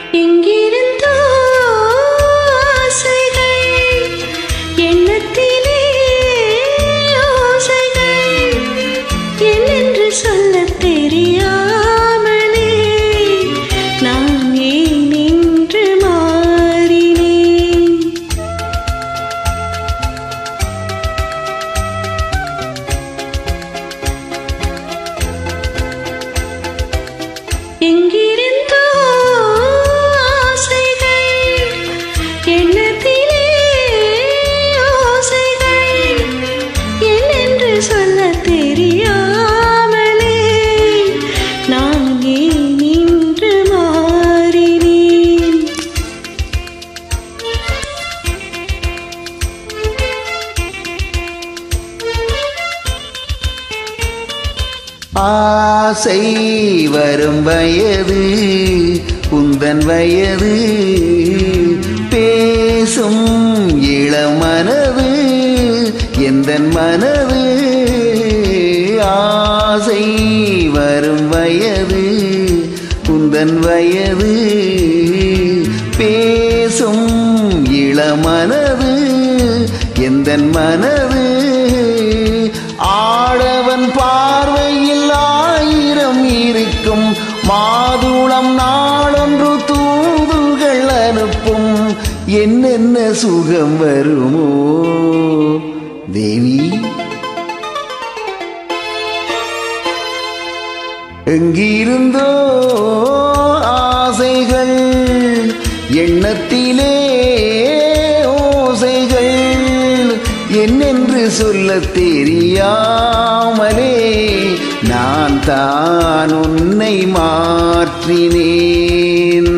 எங்கிருந்தோ ஆசைகள் எண்ணத்திலே ஓசைகள் என்னென்று சொல்லத் தெரியாமலே நான் ஏன் இன்று மாறினேன் எங்கிருந்தோ ஆசைகள் எண்ணத்திலே ஓசைகள் என்னென்று சொல்லத் தெரியாமலே நான் ஏன் இன்று மாறினேன் ஆசை வரும் வயது உந்தன் வயது பேசும் இளமனது எந்தன் மனது ஆசை வரும் வயது உந்தன் வயது பேசும் இளமனது எந்தன் மனது ஆடவன் பார்வையில் ஆயிரம் இருக்கும் மாதுளம் நாளொன்று தூதுகள் அனுப்பும் என்னென்ன சுகம் வருமோ தேவி எங்கிருந்தோ ஆசைகள் எண்ணத்திலே ஓசைகள் என்னென்று சொல்லத் தெரியாமலே நான் தான் உன்னை மாற்றினேன்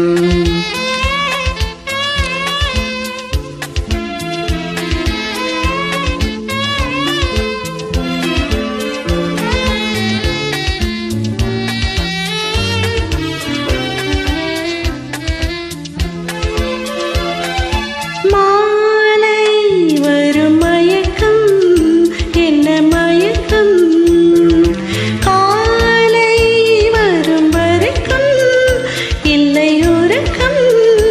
மாலை வரும் மயக்கம் என்ன மயக்கம் காலை வரும் வரைக்கும் இல்லை உறக்கம்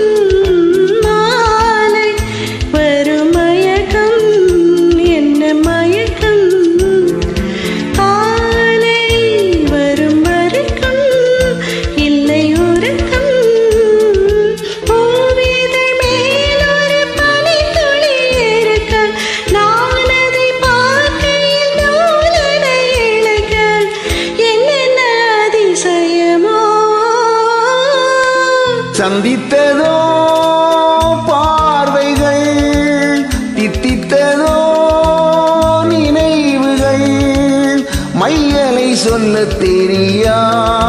மாலை வரும் மயக்கம் என்ன மயக்கம் காலை வரும் வரைக்கும் இல்லை உறக்கம் பூவிதை மேலொரு பனித்துளி இருக்க நான் அதை பார்க்கையில் நூலனை இழைக்க என்னென்ன அதிசயமோ சந்தித்ததோ பார்வைகள் தித்தித்ததோ நினைவுகள் மையலை சொல்ல தெரியா